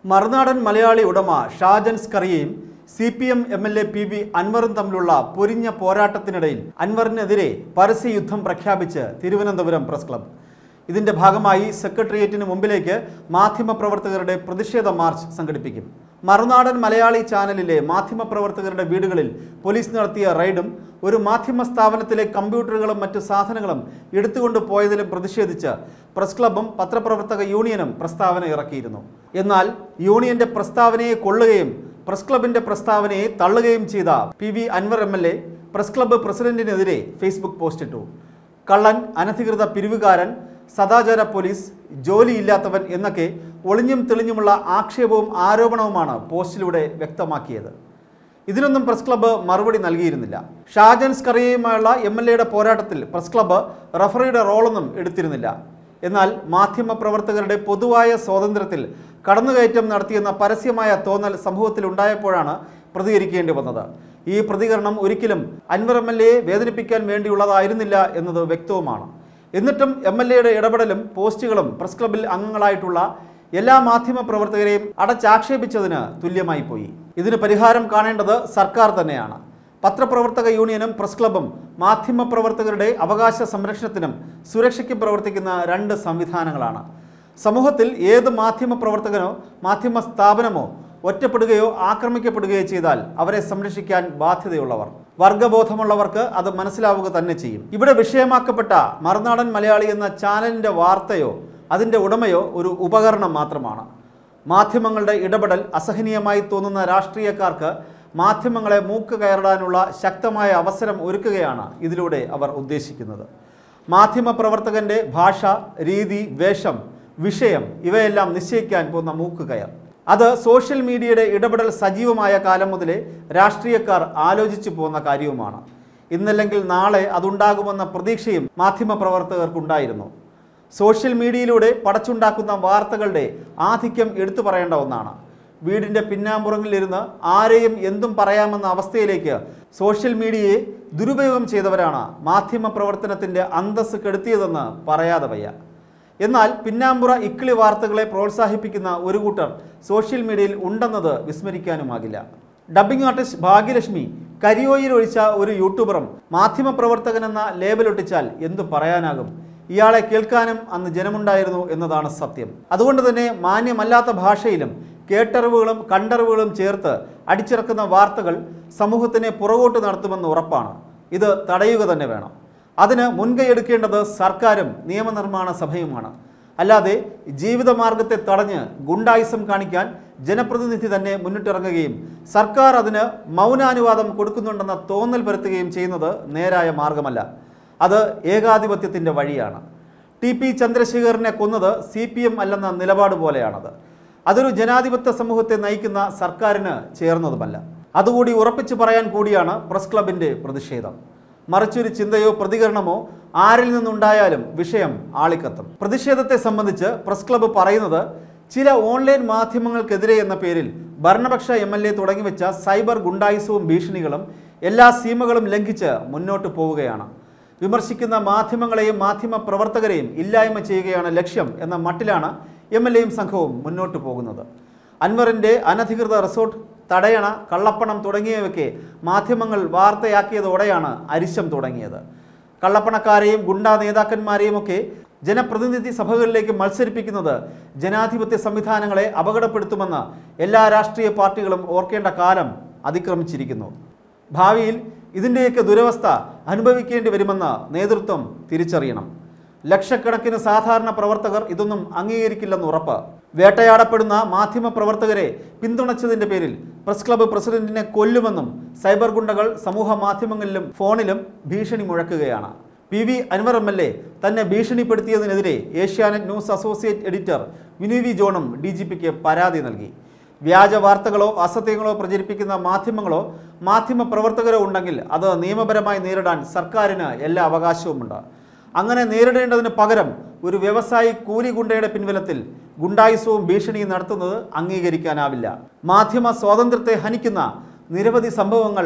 മറുനാടൻ മലയാളി ഉടമ ഷാജൻ സ്കറിയയും C P M M L A P V അൻവറും തമ്മിലുള്ള പൊരിഞ്ഞ പോരാട്ടത്തിനിടയിൽ അൻവറിനെതിരെ പരസ്യയുദ്ധം പ്രഖ്യാപിച്ച് തിരുവനന്തപുരം പ്രസ് ക്ലബ്ബ് ഇതിന്റെ ഭാഗമായി സെക്രട്ടേറിയറ്റിന് മുമ്പിലേക്ക് മാധ്യമപ്രവർത്തകരുടെ പ്രതിഷേധ മാർച്ച് സംഘടിപ്പിക്കും മറുനാടൻ മലയാളി ചാനലിലെ മാധ്യമപ്രവർത്തകരുടെ വീടുകളിൽ പോലീസ് നടത്തിയ റെയ്ഡും ഒരു മാധ്യമ സ്ഥാപനത്തിലെ കമ്പ്യൂട്ടറുകളും മറ്റു സാധനങ്ങളും എടുത്തുകൊണ്ട് പോയതിലും പ്രതിഷേധിച്ച് പ്രസ് ക്ലബ്ബും പത്രപ്രവർത്തക യൂണിയനും പ്രസ്താവന ഇറക്കിയിരുന്നു എന്നാൽ യൂണിയന്റെ പ്രസ്താവനയെ കൊള്ളുകയും പ്രസ് ക്ലബിന്റെ പ്രസ്താവനയെ തള്ളുകയും ചെയ്ത P V Anvar M L A press club പ്രസിഡന്റിനെതിരെ ഫേസ്ബുക്ക് പോസ്റ്റിട്ടു കള്ളൻ അനധികൃത പിരിവുകാരൻ സദാചാര പോലീസ് ജോലിയില്ലാത്തവൻ എന്നൊക്കെ ഒളിഞ്ഞും തെളിഞ്ഞുമുള്ള ആക്ഷേപവും ആരോപണവുമാണ് പോസ്റ്റിലൂടെ വ്യക്തമാക്കിയത് ഇതിനൊന്നും പ്രസ് ക്ലബ്ബ് മറുപടി നൽകിയിരുന്നില്ല ഷാജൻ സ്കറിയയുമായുള്ള എം എൽ എയുടെ പോരാട്ടത്തിൽ പ്രസ് ക്ലബ്ബ് റഫറിയുടെ റോളൊന്നും എടുത്തിരുന്നില്ല എന്നാൽ മാധ്യമപ്രവർത്തകരുടെ പൊതുവായ സ്വാതന്ത്ര്യത്തിൽ കടന്നുകയറ്റം നടത്തിയെന്ന പരസ്യമായ തോന്നൽ സമൂഹത്തിൽ ഉണ്ടായപ്പോഴാണ് പ്രതികരിക്കേണ്ടി വന്നത് ഈ പ്രതികരണം ഒരിക്കലും അൻവർ എം എൽ എയെ വേദനിപ്പിക്കാൻ വേണ്ടിയുള്ളതായിരുന്നില്ല എന്നത് വ്യക്തവുമാണ് എന്നിട്ടും എം എൽ എയുടെ ഇടപെടലും പോസ്റ്റുകളും പ്രസ് ക്ലബിൽ അംഗങ്ങളായിട്ടുള്ള എല്ലാ മാധ്യമ പ്രവർത്തകരെയും അടച്ചാക്ഷേപിച്ചതിന് തുല്യമായി പോയി ഇതിന് പരിഹാരം കാണേണ്ടത് സർക്കാർ തന്നെയാണ് പത്രപ്രവർത്തക യൂണിയനും പ്രസ് ക്ലബും മാധ്യമ പ്രവർത്തകരുടെ അവകാശ സംരക്ഷണത്തിനും സുരക്ഷയ്ക്കും പ്രവർത്തിക്കുന്ന രണ്ട് സംവിധാനങ്ങളാണ് സമൂഹത്തിൽ ഏത് മാധ്യമ പ്രവർത്തകനോ മാധ്യമ സ്ഥാപനമോ ഒറ്റപ്പെടുകയോ ആക്രമിക്കപ്പെടുകയോ ചെയ്താൽ അവരെ സംരക്ഷിക്കാൻ ബാധ്യതയുള്ളവർ വർഗബോധമുള്ളവർക്ക് അത് മനസ്സിലാവുക തന്നെ ചെയ്യും ഇവിടെ വിഷയമാക്കപ്പെട്ട മറുനാടൻ മലയാളി എന്ന ചാനലിന്റെ വാർത്തയോ അതിന്റെ ഉടമയോ ഒരു ഉപകരണം മാത്രമാണ് മാധ്യമങ്ങളുടെ ഇടപെടൽ അസഹനീയമായി തോന്നുന്ന രാഷ്ട്രീയക്കാർക്ക് മാധ്യമങ്ങളെ മൂക്ക് കയറിടാനുള്ള ശക്തമായ അവസരം ഒരുക്കുകയാണ് ഇതിലൂടെ അവർ ഉദ്ദേശിക്കുന്നത് മാധ്യമപ്രവർത്തകന്റെ ഭാഷ രീതി വേഷം വിഷയം ഇവയെല്ലാം നിശ്ചയിക്കാൻ പോകുന്ന മൂക്ക് കയർ അത് സോഷ്യൽ മീഡിയയുടെ ഇടപെടൽ സജീവമായ കാലം മുതലേ രാഷ്ട്രീയക്കാർ ആലോചിച്ചു പോകുന്ന കാര്യവുമാണ് ഇന്നല്ലെങ്കിൽ നാളെ അതുണ്ടാകുമെന്ന പ്രതീക്ഷയും മാധ്യമപ്രവർത്തകർക്കുണ്ടായിരുന്നു സോഷ്യൽ മീഡിയയിലൂടെ പടച്ചുണ്ടാക്കുന്ന വാർത്തകളുടെ ആധിക്യം എടുത്തു പറയേണ്ട ഒന്നാണ് വീടിൻ്റെ പിന്നാമ്പുറങ്ങളിലിരുന്ന് ആരെയും എന്തും പറയാമെന്ന അവസ്ഥയിലേക്ക് സോഷ്യൽ മീഡിയയെ ദുരുപയോഗം ചെയ്തവരാണ് മാധ്യമ പ്രവർത്തനത്തിൻ്റെ അന്തസ്സ് കെടുത്തിയതെന്ന് പറയാതെ വയ്യ എന്നാൽ പിന്നാമ്പുറ ഇക്കിളി വാർത്തകളെ പ്രോത്സാഹിപ്പിക്കുന്ന ഒരു കൂട്ടർ സോഷ്യൽ മീഡിയയിൽ ഉണ്ടെന്നത് വിസ്മരിക്കാനുമാകില്ല ഡബ്ബിംഗ് ആർട്ടിസ്റ്റ് ഭാഗ്യലക്ഷ്മി കരിയോയിൽ ഒഴിച്ച ഒരു യൂട്യൂബറും മാധ്യമപ്രവർത്തകനെന്ന ലേബലൊട്ടിച്ചാൽ എന്തു പറയാനാകും ഇയാളെ കേൾക്കാനും അന്ന് ജനമുണ്ടായിരുന്നു എന്നതാണ് സത്യം അതുകൊണ്ട് തന്നെ മാന്യമല്ലാത്ത ഭാഷയിലും കേട്ടറിവുകളും കണ്ടറിവുകളും ചേർത്ത് അടിച്ചിറക്കുന്ന വാർത്തകൾ സമൂഹത്തിനെ പുറകോട്ട് നടത്തുമെന്ന് ഉറപ്പാണ് ഇത് തടയുക തന്നെ വേണം അതിന് മുൻകൈ എടുക്കേണ്ടത് സർക്കാരും നിയമനിർമ്മാണ സഭയുമാണ് അല്ലാതെ ജീവിതമാർഗത്തെ തടഞ്ഞ് ഗുണ്ടായിസം കാണിക്കാൻ ജനപ്രതിനിധി തന്നെ മുന്നിട്ടിറങ്ങുകയും സർക്കാർ അതിന് മൗനാനുവാദം കൊടുക്കുന്നുണ്ടെന്ന തോന്നൽ വരുത്തുകയും ചെയ്യുന്നത് നേരായ മാർഗമല്ല അത് ഏകാധിപത്യത്തിൻ്റെ വഴിയാണ് ടി പി ചന്ദ്രശേഖരനെ കൊന്നത് സി പി എം അല്ലെന്ന നിലപാട് പോലെയാണത് അതൊരു ജനാധിപത്യ സമൂഹത്തെ നയിക്കുന്ന സർക്കാരിന് ചേർന്നതുമല്ല അതുകൂടി ഉറപ്പിച്ചു പറയാൻ കൂടിയാണ് പ്രസ് ക്ലബിൻ്റെ പ്രതിഷേധം മറിച്ചൊരു ചിന്തയോ പ്രതികരണമോ ആരിൽ നിന്നുണ്ടായാലും വിഷയം ആളിക്കത്തും പ്രതിഷേധത്തെ സംബന്ധിച്ച് പ്രസ് ക്ലബ്ബ് പറയുന്നത് ചില ഓൺലൈൻ മാധ്യമങ്ങൾക്കെതിരെ എന്ന പേരിൽ ഭരണപക്ഷ എം എൽ എ തുടങ്ങിവെച്ച സൈബർ ഗുണ്ടായുസവും ഭീഷണികളും എല്ലാ സീമകളും ലംഘിച്ച് മുന്നോട്ട് പോവുകയാണ് വിമർശിക്കുന്ന മാധ്യമങ്ങളെയും മാധ്യമ പ്രവർത്തകരെയും ഇല്ലായ്മ ചെയ്യുകയാണ് ലക്ഷ്യം എന്ന മട്ടിലാണ് എം എൽ എയും സംഘവും മുന്നോട്ട് പോകുന്നത് അൻവറിൻ്റെ അനധികൃത റിസോർട്ട് തടയണ കള്ളപ്പണം തുടങ്ങിയവയ്ക്ക് മാധ്യമങ്ങൾ വാർത്തയാക്കിയതോടെയാണ് അരിശം തുടങ്ങിയത് കള്ളപ്പണക്കാരെയും ഗുണ്ടാ നേതാക്കന്മാരെയും ഒക്കെ ജനപ്രതിനിധി സഭകളിലേക്ക് മത്സരിപ്പിക്കുന്നത് ജനാധിപത്യ സംവിധാനങ്ങളെ അപകടപ്പെടുത്തുമെന്ന് എല്ലാ രാഷ്ട്രീയ പാർട്ടികളും ഓർക്കേണ്ട കാലം അതിക്രമിച്ചിരിക്കുന്നു ഭാവിയിൽ ഇതിൻ്റെയൊക്കെ ദുരവസ്ഥ അനുഭവിക്കേണ്ടി വരുമെന്ന് നേതൃത്വം തിരിച്ചറിയണം ലക്ഷക്കണക്കിന് സാധാരണ പ്രവർത്തകർ ഇതൊന്നും അംഗീകരിക്കില്ലെന്ന് ഉറപ്പ് വേട്ടയാടപ്പെടുന്ന മാധ്യമ പ്രവർത്തകരെ പിന്തുണച്ചതിന്റെ പേരിൽ പ്രസ് ക്ലബ്ബ് പ്രസിഡന്റിനെ കൊല്ലുമെന്നും സൈബർ ഗുണ്ടകൾ സമൂഹ മാധ്യമങ്ങളിലും ഫോണിലും ഭീഷണി മുഴക്കുകയാണ് P V Anvar M L A തന്നെ ഭീഷണിപ്പെടുത്തിയതിനെതിരെ Asianet news associate editor Vinu V ജോണും ഡി ജി പിക്ക് പരാതി നൽകി വ്യാജ വാർത്തകളോ അസത്യങ്ങളോ പ്രചരിപ്പിക്കുന്ന മാധ്യമങ്ങളോ മാധ്യമ പ്രവർത്തകരോ ഉണ്ടെങ്കിൽ അത് നിയമപരമായി നേരിടാൻ സർക്കാരിന് എല്ലാ അവകാശവുമുണ്ട് അങ്ങനെ നേരിടേണ്ടതിന് പകരം ഒരു വ്യവസായി കൂലി ഗുണ്ടയുടെ പിൻബലത്തിൽ ഗുണ്ടായുസവും ഭീഷണിയും നടത്തുന്നത് അംഗീകരിക്കാനാവില്ല മാധ്യമ സ്വാതന്ത്ര്യത്തെ ഹനിക്കുന്ന നിരവധി സംഭവങ്ങൾ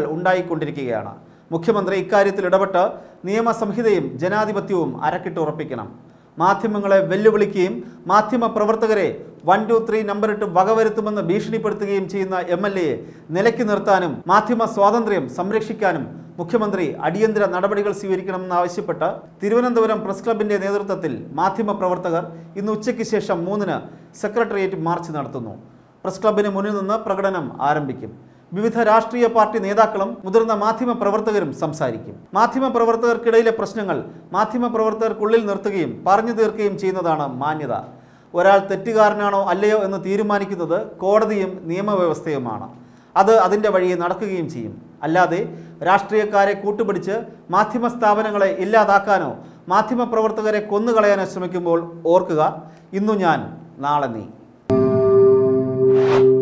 ഉണ്ടായിക്കൊണ്ടിരിക്കുകയാണ് മുഖ്യമന്ത്രി ഇക്കാര്യത്തിൽ ഇടപെട്ട് നിയമസംഹിതയും ജനാധിപത്യവും അരക്കിട്ട് ഉറപ്പിക്കണം മാധ്യമങ്ങളെ വെല്ലുവിളിക്കുകയും മാധ്യമ പ്രവർത്തകരെ വൺ ടു ത്രീ നമ്പറിട്ട് വകവരുത്തുമെന്ന് ഭീഷണിപ്പെടുത്തുകയും ചെയ്യുന്ന എം എൽ എയെ നിലയ്ക്ക് നിർത്താനും മാധ്യമ സ്വാതന്ത്ര്യം സംരക്ഷിക്കാനും മുഖ്യമന്ത്രി അടിയന്തര നടപടികൾ സ്വീകരിക്കണമെന്നാവശ്യപ്പെട്ട് തിരുവനന്തപുരം പ്രസ് ക്ലബിന്റെ നേതൃത്വത്തിൽ മാധ്യമ പ്രവർത്തകർ ഇന്ന് ഉച്ചയ്ക്ക് ശേഷം മൂന്നിന് സെക്രട്ടേറിയറ്റ് മാർച്ച് നടത്തുന്നു പ്രസ് ക്ലബിന് മുന്നിൽ നിന്ന് പ്രകടനം ആരംഭിക്കും വിവിധ രാഷ്ട്രീയ പാർട്ടി നേതാക്കളും മുതിർന്ന മാധ്യമ പ്രവർത്തകരും സംസാരിക്കും മാധ്യമ പ്രവർത്തകർക്കിടയിലെ പ്രശ്നങ്ങൾ മാധ്യമ പ്രവർത്തകർക്കുള്ളിൽ നിർത്തുകയും പറഞ്ഞു തീർക്കുകയും ചെയ്യുന്നതാണ് മാന്യത ഒരാൾ തെറ്റുകാരനാണോ അല്ലയോ എന്ന് തീരുമാനിക്കുന്നത് കോടതിയും നിയമവ്യവസ്ഥയുമാണ് അത് അതിൻ്റെ വഴിയെ നടക്കുകയും ചെയ്യും അല്ലാതെ രാഷ്ട്രീയക്കാരെ കൂട്ടുപിടിച്ച് മാധ്യമ സ്ഥാപനങ്ങളെ ഇല്ലാതാക്കാനോ മാധ്യമ പ്രവർത്തകരെ കൊന്നുകളയാനോ ശ്രമിക്കുമ്പോൾ ഓർക്കുക ഇന്നു ഞാൻ നാളെ നീ